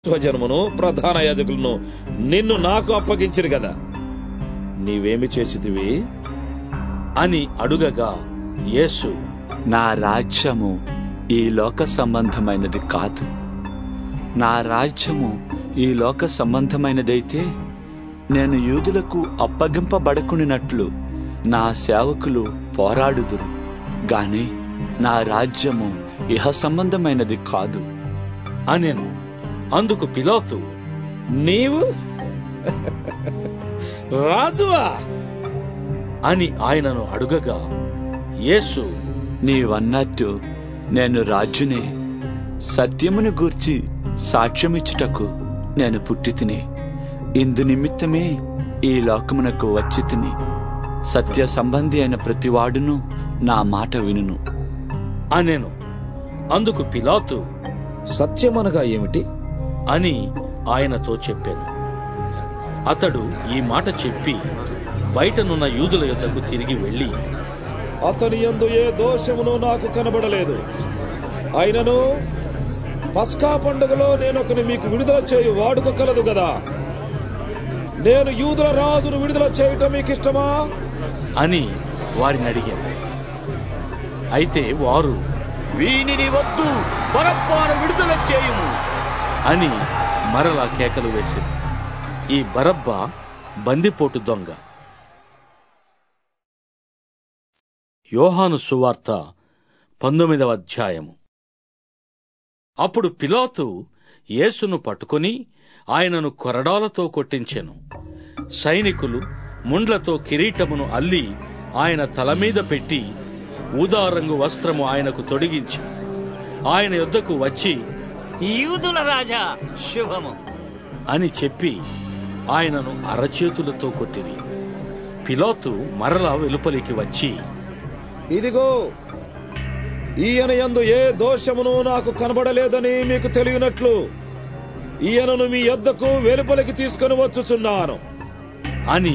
స్వజనమును ప్రధాన యాజకులను నిన్ను నాకు అప్పగించిరు కదా నీవేమి చేసితివి అని అడుగగా యేసు నా రాజ్యము ఈ లోక సంబంధమైనది కాదు నా రాజ్యము ఈ లోక సంబంధమైనదైతే నేను యూదులకు అప్పగింపబడకునినట్లు నా సేవకులు పోరాడుదురు గాని నా రాజ్యము ఇహ సంబంధమైనది కాదు అనెను అందుకు పిలాతు నీవు రాజువా అని ఆయనను అడుగగా యేసు నీవన్నట్టు నేను రాజునే సత్యమును గూర్చి సాక్ష్యమిచ్చుటకు నేను పుట్టి తిని ఇందు నిమిత్తమే ఈ లోకమునకు వచ్చి తిని సత్య సంబంధి అయిన ప్రతివాడును నా మాట వినును అనెను అందుకు పిలాతు సత్యమనగా ఏమిటి అని ఆయనతో చెప్పాను అతడు ఈ మాట చెప్పి బయటనున్న యూదుల యొద్దకు తిరిగి వెళ్ళి అతని యందు ఏ దోషమును నాకు కనబడలేదు అయినను పస్కా పండుగలో నేను ఒకని మీకు విడుదల చేయు వాడుక కలదు కదా నేను యూదుల రాజును విడుదల చేయటం మీకు ఇష్టమా అని వారిని అడిగాను అయితే వారు వీనిని వద్దు బరబ్బాను విడుదల చేయుము అని మరలా కేకలు వేసింది ఈ బరబ్బ బందిపోటు దొంగ యోహాను సువార్త పంతొమ్మిదవ అధ్యాయము అప్పుడు పిలాతు యేసును పట్టుకొని ఆయనను కొరడాలతో కొట్టించెను సైనికులు ముండ్లతో కిరీటమును అల్లి ఆయన తల మీద పెట్టి ఊదారంగు వస్త్రము ఆయనకు తొడిగించి ఆయన యొద్దకు వచ్చి యూదుల రాజా శుభము అని చెప్పి ఆయనను అరచేతులతో కొట్టిరి పిలాతు మరలా వెలుపలికి వచ్చి ఇదిగో ఈయన యందు ఏ దోషమును నాకు కనబడలేదని మీకు తెలియనట్లు ఈయనను మీ యొద్దకు వెలుపలికి తీసుకొని వచ్చుచున్నాను అని